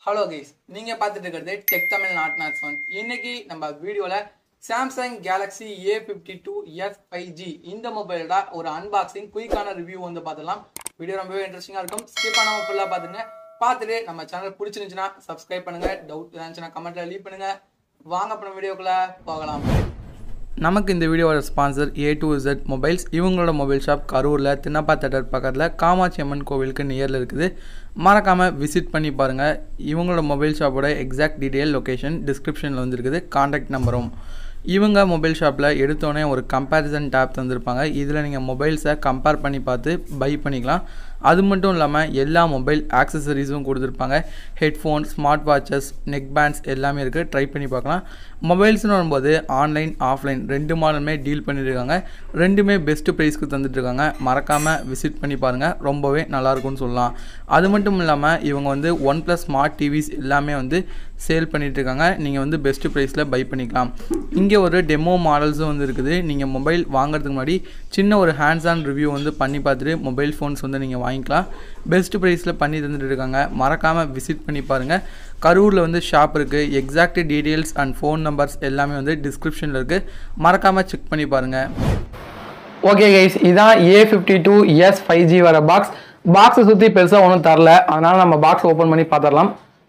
hello guys நீங்க பார்த்துட்டு இருக்கிறது டெக் தமிழ் நாட் நாட் ஒன் இன்னைக்கு நம்ம வீடியோல Samsung Galaxy A fifty two S five G இந்த மொபைலோட ஒரு அன்பாக்சிங் குயிக்கான ரிவ்யூ வந்து பார்த்துலாம் வீடியோ ரொம்பவே இன்ட்ரெஸ்டிங்காக இருக்கும் ஸ்கிப் பண்ணாம ஃபுல்லாக பார்த்துங்க பார்த்துட்டு நம்ம சேனல் பிடிச்சிருந்துச்சுன்னா சப்ஸ்கிரைப் பண்ணுங்க டவுட் இருந்துச்சுன்னா கமெண்ட்ல லீவ் பண்ணுங்க வாங்க அப்புறம் வீடியோக்குள்ள போகலாம் நமக்கு இந்த வீடியோவோட sponsor A to Z mobiles இவங்களோட மொபைல் ஷாப் கரூரில் தின்னப்பா தேட்டர் பக்கத்தில் காமாட்சி அம்மன் கோவிலுக்கு நியரில் இருக்குது மறக்காமல் விசிட் பண்ணி பாருங்கள் இவங்களோட மொபைல் ஷாப்போட எக்ஸாக்ட் டீட்டெயில் லொக்கேஷன் டிஸ்கிரிப்ஷனில் வந்துருக்குது காண்டாக்ட் நம்பரும் இவங்க மொபைல் ஷாப்பில் எடுத்தோடனே ஒரு கம்பேரிசன் டேப் தந்திருப்பாங்க இதில் நீங்கள் மொபைல்ஸை கம்பேர் பண்ணி பார்த்து பை பண்ணிக்கலாம் அது மட்டும் இல்லாமல் எல்லா மொபைல் ஆக்சசரிஸும் கொடுத்துருப்பாங்க headphone smart watches neck bands எல்லாமே இருக்குது ட்ரை பண்ணி பார்க்கலாம் மொபைல்ஸ்னு வரும்போது ஆன்லைன் ஆஃப்லைன் ரெண்டு மாடலுமே டீல் பண்ணியிருக்காங்க ரெண்டுமே பெஸ்ட்டு ப்ரைஸ்க்கு தந்துட்டுருக்காங்க மறக்காமல் விசிட் பண்ணி பாருங்கள் ரொம்பவே நல்லாயிருக்கும்னு சொல்லலாம் அது மட்டும் இல்லாமல் இவங்க வந்து ஒன் ப்ளஸ் ஸ்மார்ட் டிவிஸ் எல்லாமே வந்து சேல் பண்ணிட்டு இருக்காங்க நீங்கள் வந்து பெஸ்ட்டு ப்ரைஸில் பை பண்ணிக்கலாம் இங்கே ஒரு டெமோ மாடல்ஸும் வந்து இருக்குது நீங்கள் மொபைல் வாங்குறதுக்கு முன்னாடி சின்ன ஒரு ஹேண்ட்ஸ் ஆன் ரிவ்யூ வந்து பண்ணி பார்த்துட்டு மொபைல் ஃபோன்ஸ் வந்து நீங்கள் வாங்கிக்கலாம் பெஸ்ட் ப்ரைஸில் பண்ணி தந்துட்டு இருக்காங்க மறக்காமல் விசிட் பண்ணி பாருங்கள் கரூரில் வந்து ஷாப் இருக்குது exact details and phone numbers எல்லாமே வந்து டிஸ்கிரிப்ஷனில் இருக்குது மறக்காமல் செக் பண்ணி பாருங்கள் ஓகே கைஸ் இதான் A fifty two S five G வர பாக்ஸ் பாக்ஸை சுற்றி பெருசாக ஒன்றும் தரல அதனால் நம்ம பாக்ஸ் ஓப்பன் பண்ணி பார்த்துடலாம்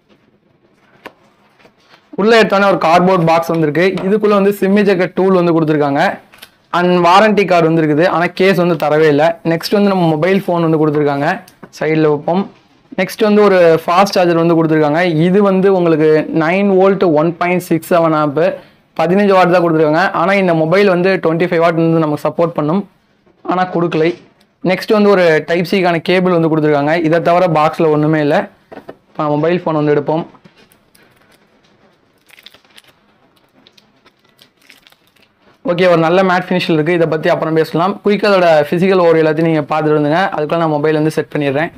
உள்ளே எடுத்தோன்னே ஒரு கார்ட்போர்ட் பாக்ஸ் வந்திருக்கு இதுக்குள்ளே வந்து சிம்மி ஜெக்கெட் டூல் வந்து கொடுத்துருக்காங்க அண்ட் வாரண்டி கார்டு வந்துருக்குது ஆனால் கேஸ் வந்து தரவே இல்லை நெக்ஸ்ட் வந்து நம்ம மொபைல் ஃபோன் வந்து கொடுத்துருக்காங்க சைடில் வைப்போம் நெக்ஸ்ட் வந்து ஒரு ஃபாஸ்ட் சார்ஜர் வந்து கொடுத்துருக்காங்க இது வந்து உங்களுக்கு nine volt one point six seven ஆப்பு பதினஞ்சு வாட் தான் கொடுத்துருக்காங்க ஆனால் இந்த மொபைல் வந்து டுவெண்ட்டி ஃபைவ் வாட் வந்து நமக்கு சப்போர்ட் பண்ணும் ஆனால் கொடுக்கலை நெக்ஸ்ட் வந்து ஒரு டைப் சிக்கான கேபிள் வந்து கொடுத்துருக்காங்க இதை தவிர பாக்ஸில் ஒன்றுமே இல்லை இப்போ மொபைல் ஃபோன் வந்து எடுப்போம் ஓகே ஒரு நல்ல மேட் ஃபினிஷில் இருக்குது இதை பற்றி அப்புறம் பேசலாம் குயிக்காக அதோட ஃபிசிக்கல் ஓர் எல்லாத்தையும் நீங்கள் பார்த்துட்டு இருந்துங்க அதுக்குள்ள நான் மொபைல் வந்து செட் பண்ணிடுறேன்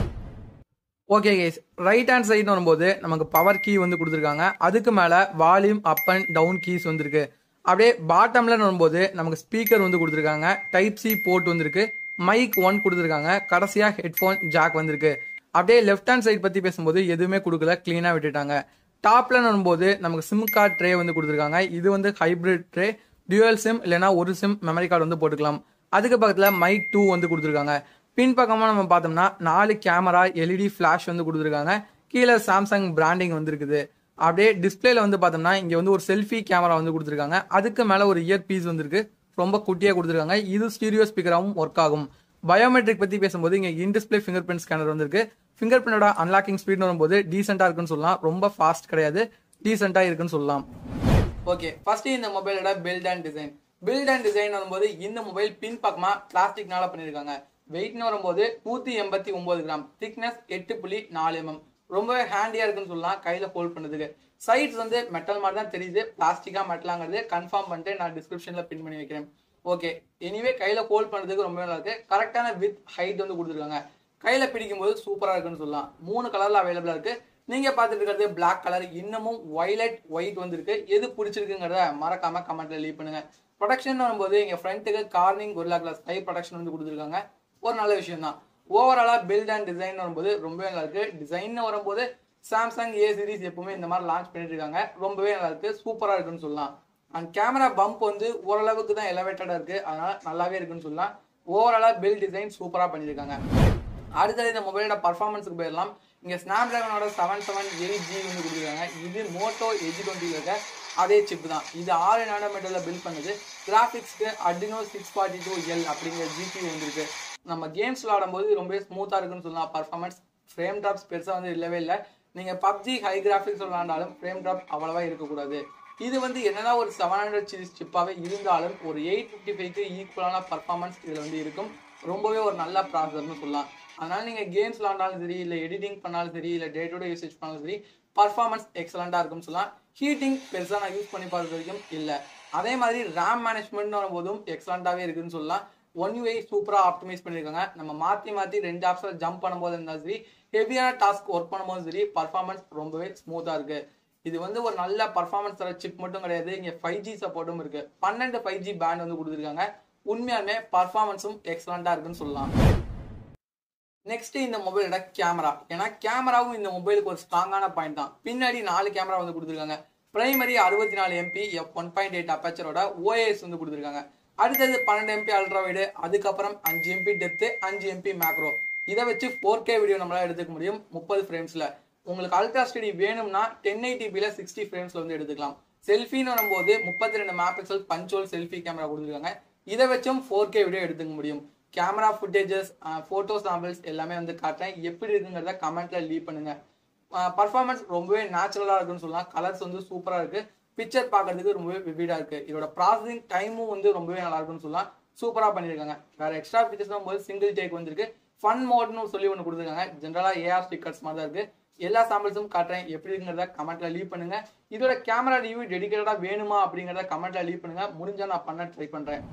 okay case right hand side வரும்போது நமக்கு பவர் கீ வந்து கொடுத்துருக்காங்க அதுக்கு மேலே volume up and down keys வந்துருக்கு அப்படியே பாட்டம்ல வரும்போது நமக்கு ஸ்பீக்கர் வந்து கொடுத்துருக்காங்க டைப் சி போர்ட் வந்திருக்கு மைக் ஒன் கொடுத்துருக்காங்க கடைசியாக ஹெட்ஃபோன் ஜாக் வந்திருக்கு அப்படியே லெஃப்ட் ஹேண்ட் சைடு பற்றி பேசும்போது எதுவுமே கொடுக்கல க்ளீனாக விட்டுட்டாங்க டாப்ல வரும்போது நமக்கு சிம் கார்டு ட்ரே வந்து கொடுத்துருக்காங்க இது வந்து ஹைப்ரிட் ட்ரே டியூவல் சிம் இல்லைனா ஒரு சிம் மெமரி கார்டு வந்து போட்டுக்கலாம் அதுக்கு பக்கத்தில் மைக் டூ வந்து கொடுத்துருக்காங்க பின் பக்கமாக நம்ம பார்த்தோம்னா நாலு கேமரா எல்இடி ஃப்ளாஷ் வந்து கொடுத்துருக்காங்க கீழே சாம்சங் பிராண்டிங் வந்து இருக்குது அப்படியே டிஸ்பிளேல வந்து பார்த்தோம்னா இங்கே வந்து ஒரு செல்ஃபி கேமரா வந்து கொடுத்துருக்காங்க அதுக்கு மேலே ஒரு இயர் பீஸ் வந்துருக்கு ரொம்ப குட்டியாக கொடுத்துருக்காங்க இது ஸ்டீரியோ ஸ்பீக்கராகவும் ஒர்க் ஆகும் பயோமெட்ரிக் பற்றி பேசும்போது இங்கே in display fingerprint scanner வந்திருக்கு ஃபிங்கர் பிரிண்டோட அன்லாக்கிங் ஸ்பீட் வரும்போது டீசெண்டாக இருக்குன்னு சொல்லலாம் ரொம்ப ஃபாஸ்ட் கிடையாது டீசெண்டாக இருக்குன்னு சொல்லலாம் ஓகே ஃபர்ஸ்ட் இந்த மொபைலோட build and design build and design வரும்போது இந்த மொபைல் பின் பக்கமா பிளாஸ்டிக்னால பண்ணிருக்காங்க வெயிட்னு வரும்போது நூத்தி எண்பத்தி ஒன்பது கிராம் திக்னஸ் எட்டு புள்ளி நாலு எம்எம் ரொம்பவே ஹேண்டியா இருக்குன்னு சொல்லலாம் கையில ஹோல்ட் பண்ணதுக்கு சைட்ஸ் வந்து மெட்டல் மாதிரி தான் தெரியுது பிளாஸ்டிக்கா மெட்டலாங்கிறது கன்ஃபார்ம் பண்ணிட்டு நான் டிஸ்கிரிப்ஷன்ல பின் பண்ணி வைக்கிறேன் ஓகே எனிவே கையில ஹோல்ட் பண்ணதுக்கு ரொம்ப நல்லா இருக்கு கரெக்டான வித் ஹைட் வந்து கொடுத்துருக்காங்க கையில பிடிக்கும் போது சூப்பரா இருக்குன்னு சொல்லலாம் மூணு கலர்ல அவைலபிளா இருக்கு நீங்க பார்த்துட்டு இருக்கிறது பிளாக் கலர் இன்னமும் ஒய்லட் ஒயிட் வந்திருக்கு எது பிடிச்சிருக்குங்கிறத மறக்காம கமெண்ட்ல லீவ் பண்ணுங்க ப்ரொடக்ஷன் வரும்போது எங்க ஃப்ரண்ட்டுக்கு Corning Gorilla glass high protection வந்து கொடுத்துருக்காங்க ஒரு நல்ல விஷயம் தான் ஓவராலா பில்ட் அண்ட் டிசைன் வரும்போது ரொம்பவே நல்லா இருக்கு டிசைன் வரும்போது சாம்சங் ஏ சீரிஸ் எப்பவுமே இந்த மாதிரி லான்ச் பண்ணிட்டு இருக்காங்க ரொம்பவே நல்லா இருக்கு சூப்பரா இருக்குன்னு சொல்லலாம் அண்ட் கேமரா பம்ப் வந்து ஓரளவுக்கு தான் எலவேட்டடா இருக்கு அதனால நல்லாவே இருக்குன்னு சொல்லலாம் ஓவராலா பில் டிசைன் சூப்பரா பண்ணியிருக்காங்க அடுத்தது இந்த மொபைலோட பர்ஃபார்மன்ஸுக்கு போயிடலாம் இங்கே ஸ்னாப் ட்ராகனோட செவன் செவன் எயிட் ஜி வந்து கொடுத்துருக்காங்க இது மோட்டோ எஜ் டுவெண்ட்டியில் இருக்க அதே சிப் தான் இது ஆறு நானோமீட்டரில் பில்ட் பண்ணுது கிராஃபிக்ஸ்க்கு Adreno six forty two L அப்படிங்கிற ஜிபி வந்துருக்கு நம்ம கேம்ஸ் விளாடும்போது ரொம்பவே ஸ்மூத்தாக இருக்குன்னு சொல்லலாம் பர்ஃபார்மன்ஸ் ஃப்ரேம் ட்ராப்ஸ் பெருசாக வந்து இல்லவே இல்லை நீங்கள் பப்ஜி ஹை கிராஃபிக்ஸ் விளாண்டாலும் ஃப்ரேம் ட்ராப் அவ்வளவா இருக்கக்கூடாது இது வந்து என்னதான் ஒரு செவன் ஹண்ட்ரட் சீரிஸ் சிப்பாகவே இருந்தாலும் ஒரு எயிட் ஃபிஃப்டி ஃபைவ்க்கு ஈக்குவலான பர்ஃபார்மன்ஸ் இதில் வந்து இருக்கும் ரொம்பவே ஒரு நல்ல ப்ராசர்னு சொல்லலாம் அதனால நீங்கள் கேம்ஸ் விளாண்டாலும் சரி இல்லை எடிட்டிங் பண்ணாலும் சரி இல்லை டே டு டே யூசேஜ் பண்ணாலும் சரி பர்ஃபார்மன்ஸ் எக்ஸலண்டாக இருக்கும்னு சொல்லலாம் ஹீட்டிங் பெருசாக நான் யூஸ் பண்ணி பார்த்த வரைக்கும் இல்லை அதே மாதிரி ரேம் மேனேஜ்மெண்ட் வரும்போதும் எக்ஸலண்டாகவே இருக்குன்னு சொல்லலாம் ஒன் யூஐ சூப்பராக ஆப்டிமைஸ் பண்ணியிருக்காங்க நம்ம மாற்றி மாற்றி ரெண்டு ஆப்ஸில் ஜம்ப் பண்ணும்போது இருந்தாலும் சரி ஹெவியான டாஸ்க் ஒர்க் பண்ணும்போது சரி பர்ஃபார்மன்ஸ் ரொம்பவே ஸ்மூத்தாக இருக்குது இது வந்து ஒரு நல்ல பர்ஃபார்மன்ஸ் தர சிப் மட்டும் கிடையாது இங்கே ஃபைவ் ஜி சப்போர்ட்டும் இருக்கு பன்னெண்டு ஃபைவ் ஜி பேண்ட் வந்து கொடுத்துருக்காங்க உண்மையாலுமே பர்ஃபார்மன்ஸும் எக்ஸலண்டாக இருக்குன்னு சொல்லலாம் நெக்ஸ்ட் இந்த மொபைலோட கேமரா ஏன்னா கேமராவும் இந்த மொபைலுக்கு ஒரு ஸ்ட்ராங்கான பாயிண்ட் தான் பின்னாடி நாலு கேமரா வந்து கொடுத்துருக்காங்க பிரைமரி அறுபத்தி நாலு MP F one point eight அப்பச்சரோட ஓஎஸ் வந்து கொடுத்துருக்காங்க அடுத்தது பன்னெண்டு எம்பி அல்ட்ரா வைடு அதுக்கப்புறம் அஞ்சு எம்பி டெப்த் அஞ்சு எம்பி மேக்ரோ இதை வச்சு ஃபோர் கே வீடியோ நம்மளால எடுத்துக்க முடியும் முப்பது ஃப்ரேம்ஸ்ல உங்களுக்கு அல்ட்ரா ஸ்டடி வேணும்னா டென் எயிட்டிபில சிக்ஸ்டி ஃப்ரேம்ஸ்ல வந்து எடுத்துக்கலாம் செல்ஃபின்னு வரும்போது முப்பத்தி ரெண்டு மெகாபிக்சல் பஞ்சோல் செல்ஃபி கேமரா கொடுத்துருக்காங்க இதை வச்சும் ஃபோர் கே வீடியோ எடுத்துக்க முடியும் கேமரா ஃபுட்டேஜஸ் ஃபோட்டோ சாம்பிள்ஸ் எல்லாமே வந்து காட்டுறேன் எப்படி இருக்குங்கிறத கமெண்ட்ல லீவ் பண்ணுங்க பர்ஃபார்மன்ஸ் ரொம்பவே நேச்சுரலா இருக்குன்னு சொல்லலாம் கலர்ஸ் வந்து சூப்பரா இருக்கு பிக்சர் பார்க்கறதுக்கு ரொம்பவே விவிடா இருக்கு இதோட ப்ராசஸிங் டைமும் வந்து ரொம்பவே நல்லா இருக்குன்னு சொல்லலாம் சூப்பரா பண்ணியிருக்காங்க வேற எக்ஸ்ட்ரா ஃபீச்சர்ஸ் போது சிங்கிள் டேக் வந்திருக்கு ஃபன் மோட்னு சொல்லி ஒன்று கொடுத்துருக்காங்க ஜென்ரலா ஏஆர் ஸ்டிக்கர்ஸ் மாதிரி தான் இருக்கு எல்லா சாம்பிள்ஸும் காட்டுறேன் எப்படி இருக்குங்கிறத கமெண்ட்ல லீவ் பண்ணுங்க இதோட கேமரா ரிவ்யூ டெடிக்கேட்டடா வேணுமா அப்படிங்கிறத கமெண்ட்ல லீவ் பண்ணுங்க முடிஞ்சா நான் பண்ண ட்ரை பண்றேன்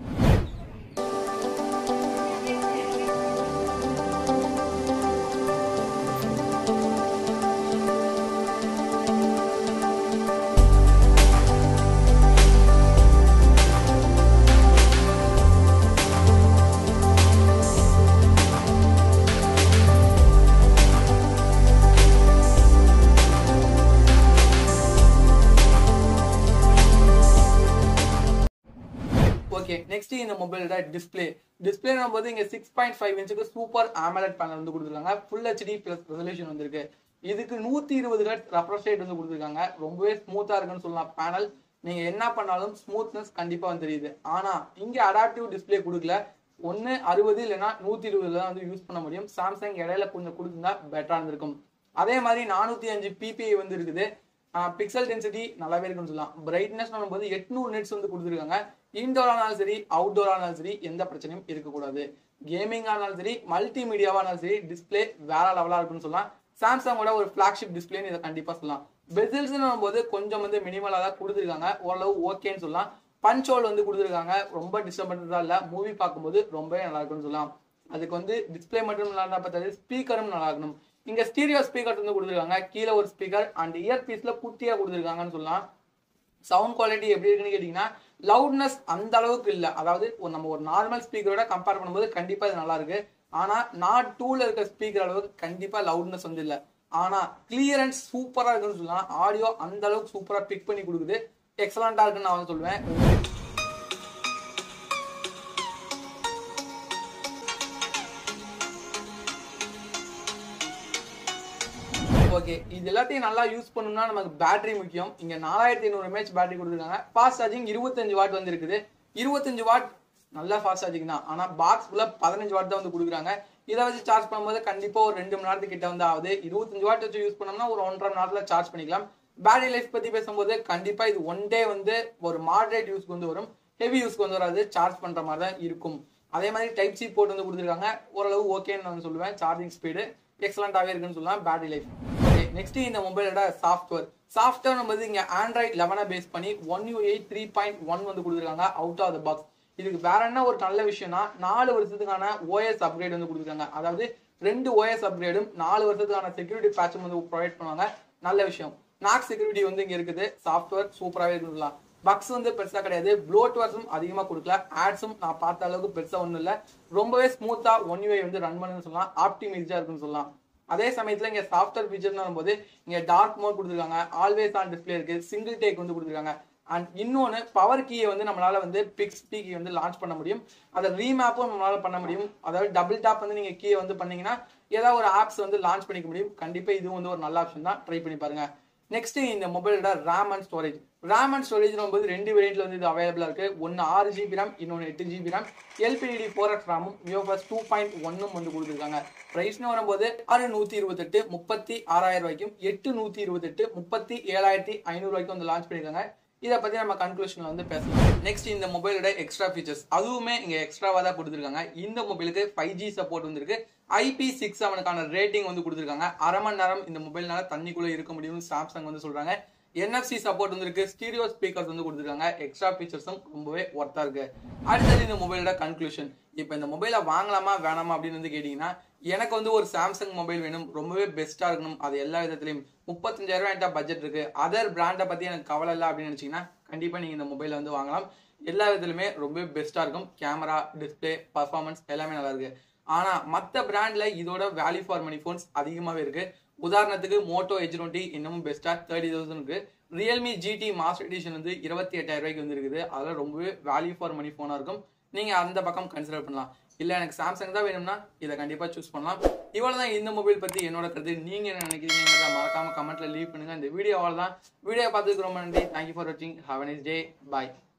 ஓகே நெக்ஸ்ட் இந்த மொபைலோட டிஸ்பிளே டிஸ்பிளே போது இங்க சிக்ஸ் பாயிண்ட் ஃபைவ் இன்ச்சுக்கு சூப்பர் AMOLED பேனல் வந்து கொடுத்துருக்காங்க ஃபுல் ஹெச்டி பிளஸ் ரெசல்யூஷன் வந்திருக்கு இதுக்கு நூத்தி இருபது ஹெட் ரெஃப்ரெஷ் ரேட் வந்து கொடுத்துருக்காங்க ரொம்பவே ஸ்மூத்தா இருக்குன்னு சொல்லலாம் பேனல் நீங்க என்ன பண்ணாலும் ஸ்மூத்னஸ் கண்டிப்பா வந்து தெரியுது ஆனா இங்க அடாப்டிவ் டிஸ்பிளே கொடுக்கல ஒன்னு அறுபது இல்லைன்னா நூத்தி இருபது தான் வந்து யூஸ் பண்ண முடியும் சாம்சங் இடையில கொஞ்சம் கொடுத்துருந்தா பெட்டரா இருந்திருக்கும் அதே மாதிரி நானூத்தி அஞ்சு பிபிஐ வந்து இருக்குது பிக்சல் டென்சிட்டி நல்லாவே இருக்குன்னு சொல்லலாம் பிரைட்னஸ் போது எட்நூறு நெட்ஸ் வந்து கொடுத்துருக்காங்க இன்டோர் ஆனாலும் சரி அவுட்டோர் ஆனாலும் சரி எந்த பிரச்சனையும் இருக்கக்கூடாது கேமிங் ஆனாலும் சரி மல்டி மீடியாவா இருந்தாலும் சரி டிஸ்பிளே வேற லெவலா இருக்குன்னு சொல்லலாம் சாம்சங்கோட ஒரு ஃபிளாக்ஷிப் டிஸ்பிளேன்னு இதை கண்டிப்பா சொல்லலாம் பெசில்ஸ் போது கொஞ்சம் வந்து மினிமலா தான் கொடுத்துருக்காங்க ஓரளவு ஓகேன்னு சொல்லலாம் பஞ்ச் ஹோல் வந்து கொடுத்துருக்காங்க ரொம்ப டிஸ்டர்பன்ஸா இல்ல மூவி பார்க்கும்போது ரொம்பவே நல்லா இருக்குன்னு சொல்லலாம் அதுக்கு வந்து டிஸ்பிளே மட்டும் நல்லா இருந்தா பார்த்தாது ஸ்பீக்கரும் நல்லா இருக்கணும் இங்க ஸ்டீரியோ ஸ்பீக்கர் வந்து கொடுத்துருக்காங்க கீழே ஒரு ஸ்பீக்கர் அண்ட் இயர் பீஸ்ல குட்டியா கொடுத்துருக்காங்கன்னு சொல்லலாம் சவுண்ட் குவாலிட்டி எப்படி இருக்குன்னு கேட்டீங்கன்னா லவுட்னஸ் அந்த அளவுக்கு இல்ல அதாவது ஒரு நம்ம ஒரு நார்மல் ஸ்பீக்கரோட கம்பேர் பண்ணும்போது கண்டிப்பா இது நல்லா இருக்கு ஆனா நாட் டூல இருக்க ஸ்பீக்கர் அளவுக்கு கண்டிப்பா லவுட்னஸ் வந்து இல்ல ஆனா கிளியரன்ஸ் சூப்பரா இருக்குன்னு சொல்லலாம் ஆடியோ அந்த அளவுக்கு சூப்பரா பிக் பண்ணி கொடுக்குது எக்ஸலண்டா இருக்குன்னு நான் வந்து சொல்லுவேன் ஓகே இது எல்லாத்தையும் நல்லா யூஸ் பண்ணணும்னா நமக்கு பேட்டரி முக்கியம் இங்க நாலாயிரத்தி ஐநூறு எம்ஏஹெச் பேட்டரி கொடுத்துருக்காங்க ஃபாஸ்ட் சார்ஜிங் இருபத்தஞ்சு வாட் வந்து இருக்குது இருபத்தஞ்சு வாட் நல்லா ஃபாஸ்ட் சார்ஜிங் தான் ஆனா பாக்ஸ் ஃபுல்லா பதினஞ்சு வாட் தான் வந்து கொடுக்குறாங்க இதை வச்சு சார்ஜ் பண்ணும்போது கண்டிப்பா ஒரு ரெண்டு மணி நேரத்துக்கு கிட்ட வந்து ஆகுது இருபத்தஞ்சு வாட் வச்சு யூஸ் பண்ணோம்னா ஒரு ஒன்றரை மணி நேரத்துல சார்ஜ் பண்ணிக்கலாம் பேட்டரி லைஃப் பத்தி பேசும்போது கண்டிப்பா இது ஒன் டே வந்து ஒரு மாடரேட் யூஸ்க்கு வந்து வரும் ஹெவி யூஸ்க்கு வந்து வராது சார்ஜ் பண்ற மாதிரி தான் இருக்கும் அதே மாதிரி டைப் சி போர்ட் வந்து கொடுத்துருக்காங்க ஓரளவு ஓகேன்னு நான் சொல்லுவேன் சார்ஜிங் ஸ்பீடு எக்ஸலண்டாவே இருக்குன்னு சொல்லலாம் பேட்டரி லைஃப் ஓகே நெக்ஸ்ட் இந்த மொபைலோட சாஃப்ட்வேர் சாஃப்ட்வேர் நம்ம இங்க ஆண்ட்ராய்ட் லெவனை பேஸ் பண்ணி one UI eight three point one வந்து கொடுத்துருக்காங்க அவுட் ஆஃப் த பாக்ஸ் இதுக்கு வேற என்ன ஒரு நல்ல விஷயம்னா நாலு வருஷத்துக்கான ஓஎஸ் அப்கிரேட் வந்து கொடுத்துருக்காங்க அதாவது ரெண்டு ஓஎஸ் அப்கிரேடும் நாலு வருஷத்துக்கான செக்யூரிட்டி பேட்சும் வந்து ப்ரொவைட் பண்ணுவாங்க நல்ல விஷயம் நாக் செக்யூரிட்டி வந்து இங்க இருக்குது சாஃப்ட்வேர் சூப்பராகவே இருக்கலாம் பக்ஸ் வந்து பெருசா கிடையாது ப்ளோட்வர்ஸும் அதிகமா கொடுக்கல ஆட்ஸும் நான் பார்த்த அளவுக்கு பெருசா ஒன்றும் இல்லை ரொம்பவே ஸ்மூத்தா ஒன் யூஐ வந்து ரன் பண்ணுன்னு சொல்லலாம் ஆப்டிமைஸா இருக்குன்னு சொல்லலாம் அதே சமயத்துல இங்க சாஃப்ட்வேர் ஃபீச்சர்னு வரும்போது இங்க டார்க் மோட் கொடுத்துருக்காங்க ஆல்வேஸ் ஆன் டிஸ்பிளே இருக்கு சிங்கிள் டேக் வந்து கொடுத்துருக்காங்க அண்ட் இன்னொன்னு பவர் கீயை வந்து நம்மளால வந்து பிக்ஸ் பி கீ வந்து லான்ச் பண்ண முடியும் அதை ரீமேப்பும் நம்மளால பண்ண முடியும் அதாவது டபுள் டாப் வந்து நீங்க கீயை வந்து பண்ணீங்கன்னா ஏதாவது ஒரு ஆப்ஸ் வந்து லான்ச் பண்ணிக்க முடியும் கண்டிப்பா இதுவும் வந்து ஒரு நல்ல ஆப்ஷன் தான் ட்ரை பண்ணி பாருங்க நெக்ஸ்ட் இந்த மொபைலோட RAM and storage RAM and storage போது ரெண்டு வேரியன்ட்ல வந்து இது அவைலபிளா இருக்கு ஒன்னு ஆறு ஜிபி ரேம் இன்னொன்று எட்டு GB RAM LPD four X ரேமும் வியோபஸ் டூ பாயிண்ட் ஒன்னும் வந்து கொடுத்துருக்காங்க பிரைஸ்னு வரும்போது ஆறு நூத்தி இருபத்தெட்டு முப்பத்தி ஆறாயிரம் ரூபாய்க்கும் எட்டு நூத்தி இருபத்தெட்டு முப்பத்தி ஏழாயிரத்தி ஐநூறு ரூபாய்க்கும் வந்து லான்ச் பண்ணிருக்காங்க இதை பத்தி நம்ம கன்க்ளூஷன்ல வந்து பேசலாம் நெக்ஸ்ட் இந்த மொபைலோட எக்ஸ்ட்ரா ஃபீச்சர்ஸ் அதுவுமே இங்க எக்ஸ்ட்ராவா தான் கொடுத்துருக்காங்க இந்த மொபைலுக்கு ஃபைவ் ஜி சப்போர்ட் வந்திருக்கு ஐபி சிக்ஸ் அவனுக்கான ரேட்டிங் வந்து கொடுத்துருக்காங்க அரை மணி நேரம் இந்த மொபைல்னால தண்ணிக்குள்ள இருக்க முடியும்னு சாம்சங் வந்து சொல்றாங்க என்எஃப்சி சப்போர்ட் வந்திருக்கு ஸ்டீரியோ ஸ்பீக்கர்ஸ் வந்து கொடுத்துருக்காங்க எக்ஸ்ட்ரா ஃபீச்சர்ஸும் ரொம்பவே ஒர்த்தா இருக்கு அடுத்தது இந்த மொபைலோட கன்க்ளூஷன் இப்போ இந்த மொபைலை வாங்கலாமா வேணாமா அப்படின்னு வந்து கேட்டீங்கன்னா எனக்கு வந்து ஒரு சாம்சங் மொபைல் வேணும் ரொம்பவே பெஸ்டா இருக்கணும் அது எல்லா விதத்துலயும் முப்பத்தஞ்சாயிரம் ரூபாய் என்கிட்ட பட்ஜெட் இருக்கு அதர் பிராண்டை பத்தி எனக்கு கவலை இல்லை அப்படின்னு நினைச்சீங்கன்னா கண்டிப்பா நீங்க இந்த மொபைலை வந்து வாங்கலாம் எல்லா விதத்துலயுமே ரொம்ப பெஸ்டா இருக்கும் கேமரா டிஸ்பிளே பர்ஃபார்மன்ஸ் எல்லாமே நல்லா இருக்கு ஆனால் மற்ற பிராண்டில் இதோட வேல்யூ ஃபார் மணி ஃபோன்ஸ் அதிகமாகவே இருக்கு உதாரணத்துக்கு மோட்டோ எச் டுவெண்ட்டி இன்னமும் பெஸ்ட்டாக தேர்ட்டி தௌசண்ட்க்கு ரியல்மி ஜிடி மாஸ்டர் எடிஷன் வந்து இருபத்தி எட்டாயிரம் ரூபாய்க்கு வந்துருக்குது அதெல்லாம் ரொம்பவே வேல்யூ ஃபார் மணி ஃபோனாக இருக்கும் நீங்கள் அந்த பக்கம் கன்சிடர் பண்ணலாம் இல்லை எனக்கு சாம்சங் தான் வேணும்னா இதை கண்டிப்பாக சூஸ் பண்ணலாம் இவ்வளோ தான் இந்த மொபைல் பற்றி என்னோட கருத்து நீங்கள் என்ன நினைக்கிறீங்கிறத மறக்காம கமெண்ட்ல லீவ் பண்ணுங்க இந்த வீடியோ அவ்வளோ தான் வீடியோ பார்த்துக்கு ரொம்ப நன்றி தேங்க்யூ ஃபார் வாட்சிங் ஹாவ் நைஸ் டே பாய்